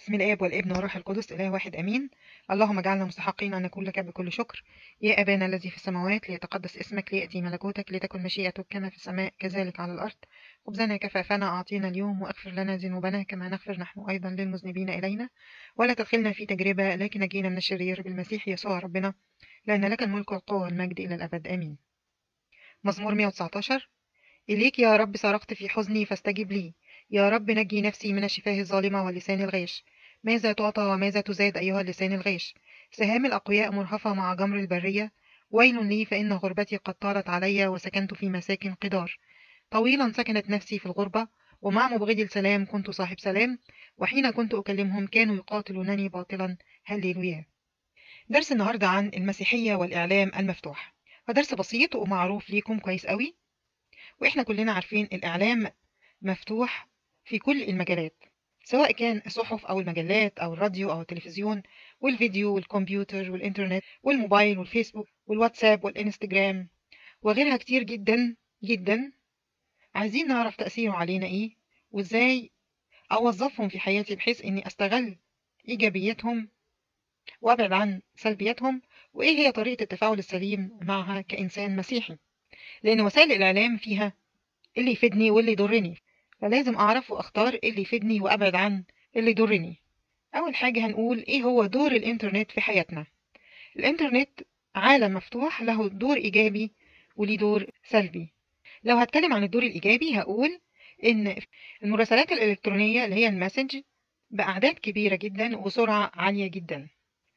بسم الآب والابن والروح القدس إله واحد أمين اللهم اجعلنا مستحقين أن نكون لك بكل شكر يا أبانا الذي في السماوات ليتقدس اسمك ليأتي ملكوتك لتكن مشيئتك كما في السماء كذلك على الأرض خبزنا كفافنا أعطينا اليوم واغفر لنا ذنوبنا كما نغفر نحن أيضا للمذنبين إلينا ولا تدخلنا في تجربة لكن نجينا من الشرير بالمسيح يسوع ربنا لأن لك الملك والقوة والمجد إلى الأبد آمين مزمور 119 إليك يا رب صرخت في حزني فاستجب لي يا رب نجي نفسي من الشفاه الظالمة واللسان الغيش ماذا تعطى وماذا تزاد أيها اللسان الغيش سهام الأقوياء مرهفة مع جمر البرية ويل لي فإن غربتي قد طالت علي وسكنت في مساكن قدار طويلا سكنت نفسي في الغربة ومع مبغضي السلام كنت صاحب سلام وحين كنت أكلمهم كانوا يقاتلونني باطلا هللويا درس النهاردة عن المسيحية والإعلام المفتوح فدرس بسيط ومعروف ليكم كويس قوي وإحنا كلنا عارفين الإعلام مفتوح في كل المجالات سواء كان الصحف أو المجلات أو الراديو أو التلفزيون والفيديو والكمبيوتر والإنترنت والموبايل والفيسبوك والواتساب والإنستجرام وغيرها كتير جدا جدا عايزين نعرف تأثيره علينا إيه وإزاي أوظفهم في حياتي بحيث إني أستغل إيجابياتهم وأبعد عن سلبياتهم وإيه هي طريقة التفاعل السليم معها كإنسان مسيحي لأن وسائل الإعلام فيها اللي يفيدني واللي يضرني فلازم أعرف وأختار اللي يفيدني وأبعد عن اللي يضرني أول حاجة هنقول إيه هو دور الإنترنت في حياتنا الإنترنت عالم مفتوح له دور إيجابي وليه دور سلبي لو هتكلم عن الدور الإيجابي هقول إن المراسلات الإلكترونية اللي هي المسج بأعداد كبيرة جدا وسرعة عالية جدا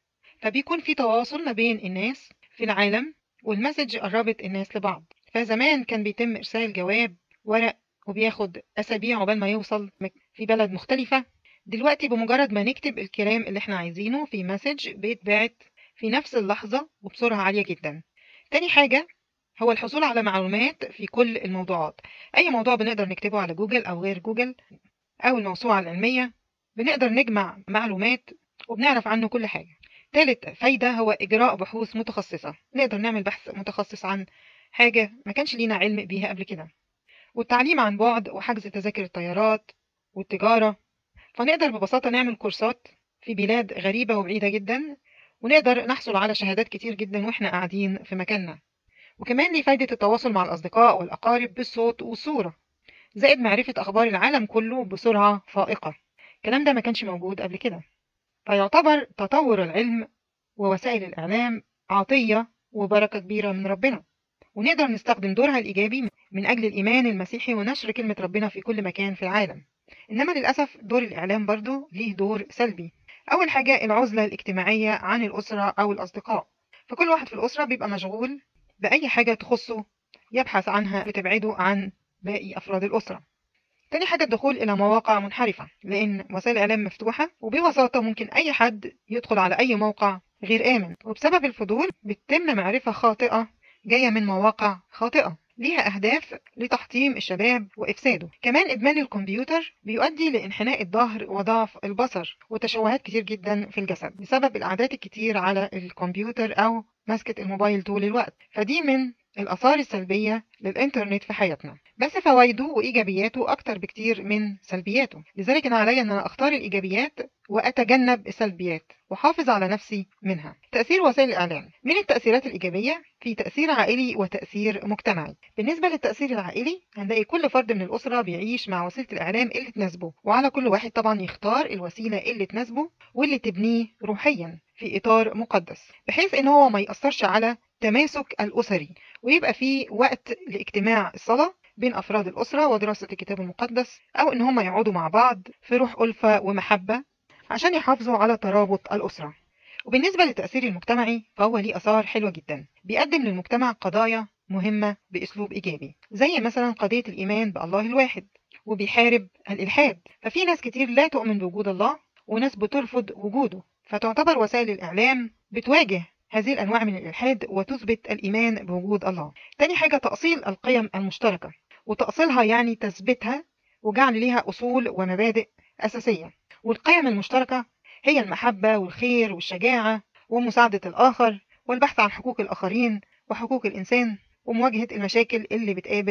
فبيكون في تواصل ما بين الناس في العالم والمسج قربت الناس لبعض فزمان كان بيتم إرسال جواب ورق وبياخد أسابيع عقبال ما يوصل في بلد مختلفة دلوقتي بمجرد ما نكتب الكلام اللي احنا عايزينه في مسج بيتبعت في نفس اللحظة وبسرعة عالية جدا تاني حاجة هو الحصول على معلومات في كل الموضوعات أي موضوع بنقدر نكتبه على جوجل أو غير جوجل أو الموسوعة العلمية بنقدر نجمع معلومات وبنعرف عنه كل حاجة تالت فايدة هو إجراء بحوث متخصصة نقدر نعمل بحث متخصص عن حاجة ما كانش لينا علم بيها قبل كده والتعليم عن بعد وحجز تذاكر الطيارات والتجارة فنقدر ببساطة نعمل كورسات في بلاد غريبة وبعيدة جدا ونقدر نحصل على شهادات كتير جدا واحنا قاعدين في مكاننا وكمان ليه فايدة التواصل مع الأصدقاء والأقارب بالصوت والصورة زائد معرفة أخبار العالم كله بسرعة فائقة الكلام ده ما كانش موجود قبل كده فيعتبر تطور العلم ووسائل الإعلام عطية وبركة كبيرة من ربنا ونقدر نستخدم دورها الإيجابي من أجل الإيمان المسيحي ونشر كلمة ربنا في كل مكان في العالم إنما للأسف دور الإعلام برضه ليه دور سلبي أول حاجة العزلة الاجتماعية عن الأسرة أو الأصدقاء فكل واحد في الأسرة بيبقى مشغول بأي حاجة تخصه يبحث عنها بتبعده عن باقي أفراد الأسرة تاني حاجة الدخول إلى مواقع منحرفة لأن وسائل الإعلام مفتوحة وببساطة ممكن أي حد يدخل على أي موقع غير آمن وبسبب الفضول بتتم معرفة خاطئة جاية من مواقع خاطئة ليها أهداف لتحطيم الشباب وإفساده كمان إدمان الكمبيوتر بيؤدي لانحناء الظهر وضعف البصر وتشوهات كتير جدا في الجسد بسبب القعدات الكتير على الكمبيوتر أو مسكة الموبايل طول الوقت فدي من الآثار السلبية للإنترنت في حياتنا بس فوائده وإيجابياته أكتر بكتير من سلبياته لذلك أنا علي أن أنا أختار الإيجابيات وأتجنب السلبيات وحافظ على نفسي منها تأثير وسائل الإعلام من التأثيرات الإيجابية في تأثير عائلي وتأثير مجتمعي بالنسبة للتأثير العائلي هنلاقي كل فرد من الأسرة بيعيش مع وسيلة الإعلام اللي تناسبه وعلى كل واحد طبعا يختار الوسيلة اللي تناسبه واللي تبنيه روحيا في إطار مقدس بحيث إن هو ما يأثرش على تماسك الأسري ويبقى في وقت لاجتماع الصلاة بين أفراد الأسرة ودراسة الكتاب المقدس أو إن هم يقعدوا مع بعض في روح ألفة ومحبة عشان يحافظوا على ترابط الأسرة وبالنسبة للتأثير المجتمعي فهو ليه أثار حلوة جدا بيقدم للمجتمع قضايا مهمة بأسلوب إيجابي زي مثلا قضية الإيمان بالله الواحد وبيحارب الإلحاد ففي ناس كتير لا تؤمن بوجود الله وناس بترفض وجوده فتعتبر وسائل الإعلام بتواجه هذه الأنواع من الإلحاد وتثبت الإيمان بوجود الله تاني حاجة تأصيل القيم المشتركة وتأصيلها يعني تثبيتها وجعل ليها أصول ومبادئ أساسية والقيم المشتركة هي المحبة والخير والشجاعة ومساعدة الآخر والبحث عن حقوق الآخرين وحقوق الإنسان ومواجهة المشاكل اللي بتقابل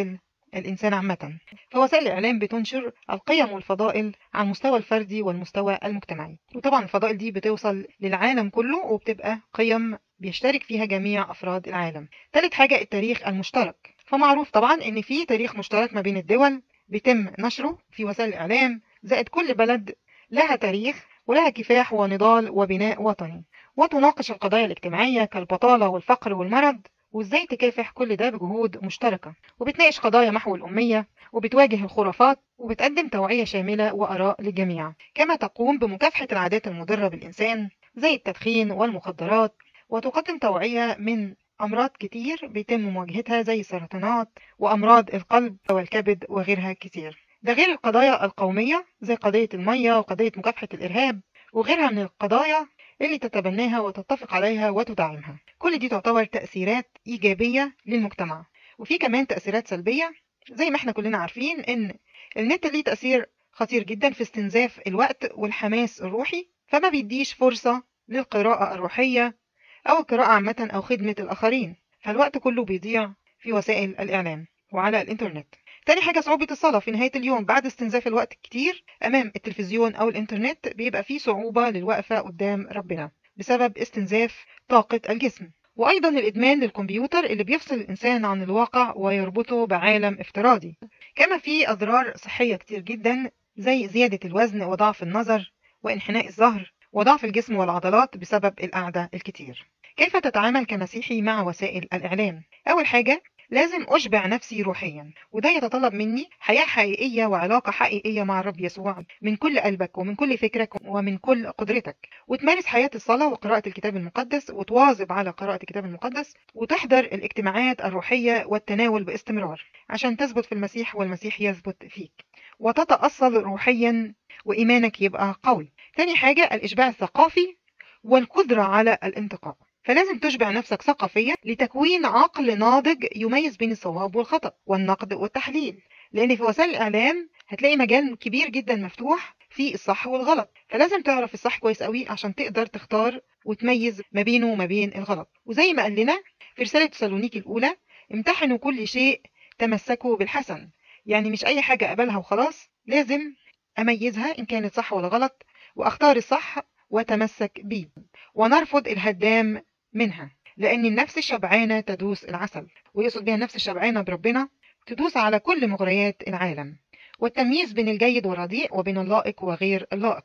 الإنسان عامة فوسائل الإعلام بتنشر القيم والفضائل على المستوى الفردي والمستوى المجتمعي وطبعا الفضائل دي بتوصل للعالم كله وبتبقى قيم بيشترك فيها جميع أفراد العالم ثالث حاجة التاريخ المشترك فمعروف طبعا إن في تاريخ مشترك ما بين الدول بيتم نشره في وسائل الإعلام زائد كل بلد لها تاريخ ولها كفاح ونضال وبناء وطني وتناقش القضايا الاجتماعية كالبطالة والفقر والمرض وازاي تكافح كل ده بجهود مشتركة وبتناقش قضايا محو الأمية وبتواجه الخرافات وبتقدم توعية شاملة وآراء للجميع كما تقوم بمكافحة العادات المضرة بالإنسان زي التدخين والمخدرات وتقدم توعية من أمراض كتير بيتم مواجهتها زي السرطانات وأمراض القلب والكبد وغيرها كتير ده غير القضايا القومية زي قضية المية وقضية مكافحة الإرهاب وغيرها من القضايا اللي تتبناها وتتفق عليها وتدعمها كل دي تعتبر تأثيرات إيجابية للمجتمع وفي كمان تأثيرات سلبية زي ما احنا كلنا عارفين ان النت ليه تأثير خطير جدا في استنزاف الوقت والحماس الروحي فما بيديش فرصة للقراءة الروحية أو القراءة عامة أو خدمة الآخرين فالوقت كله بيضيع في وسائل الإعلام وعلى الإنترنت تاني حاجة صعوبة الصلاة في نهاية اليوم بعد استنزاف الوقت كتير أمام التلفزيون أو الإنترنت بيبقى فيه صعوبة للوقفة قدام ربنا بسبب استنزاف طاقة الجسم وأيضا الإدمان للكمبيوتر اللي بيفصل الإنسان عن الواقع ويربطه بعالم افتراضي كما في أضرار صحية كتير جدا زي زيادة الوزن وضعف النظر وانحناء الظهر وضعف الجسم والعضلات بسبب القعدة الكتير كيف تتعامل كمسيحي مع وسائل الإعلام؟ أول حاجة لازم أشبع نفسي روحيا وده يتطلب مني حياة حقيقية وعلاقة حقيقية مع الرب يسوع من كل قلبك ومن كل فكرك ومن كل قدرتك وتمارس حياة الصلاة وقراءة الكتاب المقدس وتواظب على قراءة الكتاب المقدس وتحضر الاجتماعات الروحية والتناول باستمرار عشان تثبت في المسيح والمسيح يثبت فيك وتتأصل روحيا وإيمانك يبقى قوي تاني حاجة الإشباع الثقافي والقدرة على الانتقاء فلازم تشبع نفسك ثقافيا لتكوين عقل ناضج يميز بين الصواب والخطأ والنقد والتحليل لأن في وسائل الإعلام هتلاقي مجال كبير جدا مفتوح في الصح والغلط فلازم تعرف الصح كويس قوي عشان تقدر تختار وتميز ما بينه وما بين الغلط وزي ما قال لنا في رسالة تسالونيكي الأولى امتحنوا كل شيء تمسكوا بالحسن يعني مش أي حاجة أقبلها وخلاص لازم أميزها إن كانت صح ولا غلط وأختار الصح وتمسك بيه ونرفض الهدام منها لأن النفس الشبعانة تدوس العسل ويقصد بها النفس الشبعانة بربنا تدوس على كل مغريات العالم والتمييز بين الجيد والرديء وبين اللائق وغير اللائق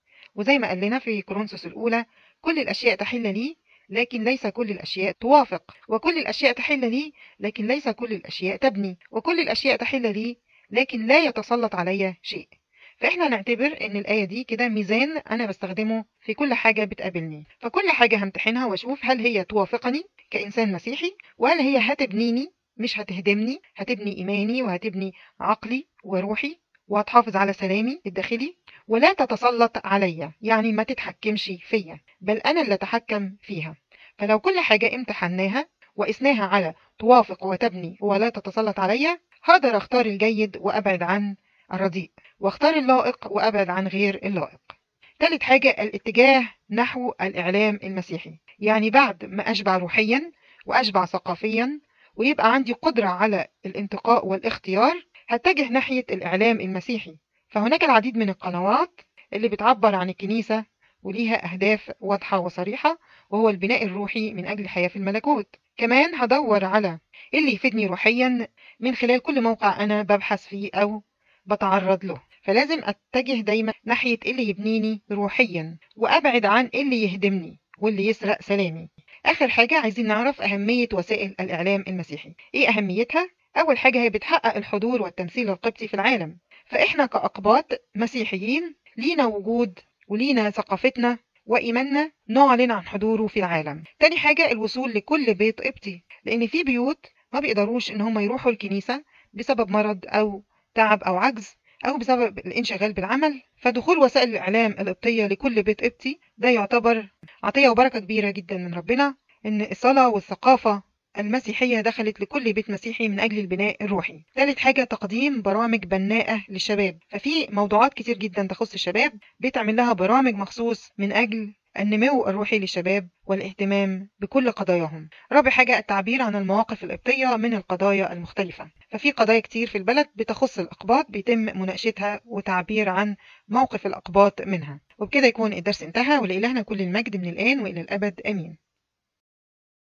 وزي ما قال لنا في كورنثوس الأولى كل الأشياء تحل لي لكن ليس كل الأشياء توافق وكل الأشياء تحل لي لكن ليس كل الأشياء تبني وكل الأشياء تحل لي لكن لا يتسلط علي شيء فإحنا نعتبر إن الآية دي كده ميزان أنا بستخدمه في كل حاجة بتقابلني فكل حاجة همتحنها وأشوف هل هي توافقني كإنسان مسيحي وهل هي هتبنيني مش هتهدمني هتبني إيماني وهتبني عقلي وروحي وهتحافظ على سلامي الداخلي ولا تتسلط عليا يعني ما تتحكمش فيا بل أنا اللي أتحكم فيها فلو كل حاجة امتحناها وقسناها على توافق وتبني ولا تتسلط عليا هقدر أختار الجيد وأبعد عن الرديء واختار اللائق وأبعد عن غير اللائق ثالث حاجة الاتجاه نحو الإعلام المسيحي يعني بعد ما أشبع روحيا وأشبع ثقافيا ويبقى عندي قدرة على الانتقاء والاختيار هتجه ناحية الإعلام المسيحي فهناك العديد من القنوات اللي بتعبر عن الكنيسة وليها أهداف واضحة وصريحة وهو البناء الروحي من أجل الحياة في الملكوت كمان هدور على اللي يفيدني روحيا من خلال كل موقع أنا ببحث فيه أو بتعرض له فلازم أتجه دايما ناحية اللي يبنيني روحيا وأبعد عن اللي يهدمني واللي يسرق سلامي آخر حاجة عايزين نعرف أهمية وسائل الإعلام المسيحي إيه أهميتها؟ أول حاجة هي بتحقق الحضور والتمثيل القبطي في العالم فإحنا كأقباط مسيحيين لينا وجود ولينا ثقافتنا وإيماننا نعلن عن حضوره في العالم تاني حاجة الوصول لكل بيت قبطي لأن في بيوت ما بيقدروش إن هم يروحوا الكنيسة بسبب مرض أو تعب أو عجز أو بسبب الانشغال بالعمل فدخول وسائل الإعلام القبطية لكل بيت قبطي ده يعتبر عطية وبركة كبيرة جدا من ربنا إن الصلاة والثقافة المسيحية دخلت لكل بيت مسيحي من أجل البناء الروحي ثالث حاجة تقديم برامج بناءة للشباب ففي موضوعات كتير جدا تخص الشباب بتعمل لها برامج مخصوص من أجل النمو الروحي للشباب والاهتمام بكل قضاياهم رابع حاجة التعبير عن المواقف القبطية من القضايا المختلفة ففي قضايا كتير في البلد بتخص الأقباط بيتم مناقشتها وتعبير عن موقف الأقباط منها وبكده يكون الدرس انتهى ولإلهنا كل المجد من الآن وإلى الأبد آمين